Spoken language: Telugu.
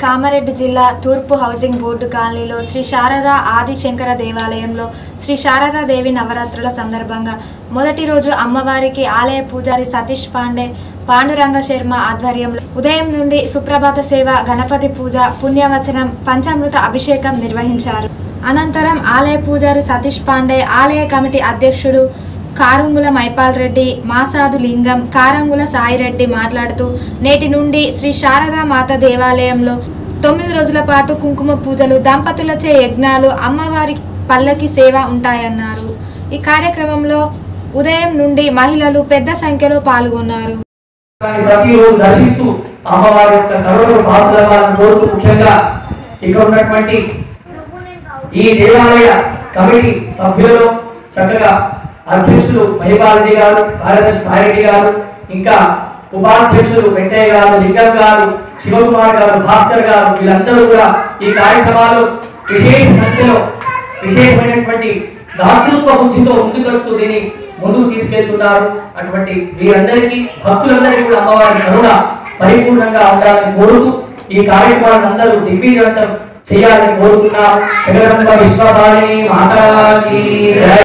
కామారెడ్డి జిల్లా తూర్పు హౌసింగ్ బోర్డు కాలనీలో శ్రీ శారదా ఆదిశంకర దేవాలయంలో శ్రీ శారదాదేవి నవరాత్రుల సందర్భంగా మొదటి రోజు అమ్మవారికి ఆలయ పూజారి సతీష్ పాండే పాండురంగ శర్మ ఆధ్వర్యంలో ఉదయం నుండి సుప్రభాత సేవ గణపతి పూజ పుణ్యవచనం పంచామృత అభిషేకం నిర్వహించారు అనంతరం ఆలయ పూజారి సతీష్ పాండే ఆలయ కమిటీ అధ్యక్షుడు కారంగుల మైపాల్ రెడ్డి మాసాదు లింగం కారంగుల సాయిరెడ్డి మాట్లాడుతూ నేటి నుండి శ్రీ శారదా మాత దేవాలయంలో తొమ్మిది రోజుల పాటు కుంకుమ పూజలు దంపతులచే యజ్ఞాలు అమ్మవారి పల్లకి సేవ ఉంటాయన్నారు ఈ కార్యక్రమంలో ఉదయం నుండి మహిళలు పెద్ద సంఖ్యలో పాల్గొన్నారు కానీ ప్రతిరోజు దర్శిస్తూ అమ్మవారి యొక్క కరుణకు పాత్రలను కోరుతూ ముఖ్యంగా ఇక్కడ ఉన్నటువంటి ఈ దేవాలయ కమిటీ సభ్యులలో చక్కగా అధ్యక్షులు మహిపాలరెడ్డి గారు కార్యదర్శి సాయిరెడ్డి గారు ఇంకా ఉపాధ్యక్షులు వెంకయ్య గారు లింగం గారు శివకుమార్ గారు భాస్కర్ గారు వీళ్ళందరూ కూడా ఈ కార్యక్రమాలు విశేష సంఖ్యలో విశేషమైనటువంటి దాతృత్వ బుద్ధితో ముందుకొస్తూ దీన్ని ముందుకు తీసుకెళ్తున్నారు అటువంటి వీరందరికీ భక్తులందరికీ కూడా అమ్మవారి కరుణ పరిపూర్ణంగా ఉండాలని కోరుతూ ఈ కార్యక్రమాలను అందరూ దిగ్విజయవంతం చేయాలని కోరుతున్నాం జగదంబ విశ్వభారిణి మాతాకి జయ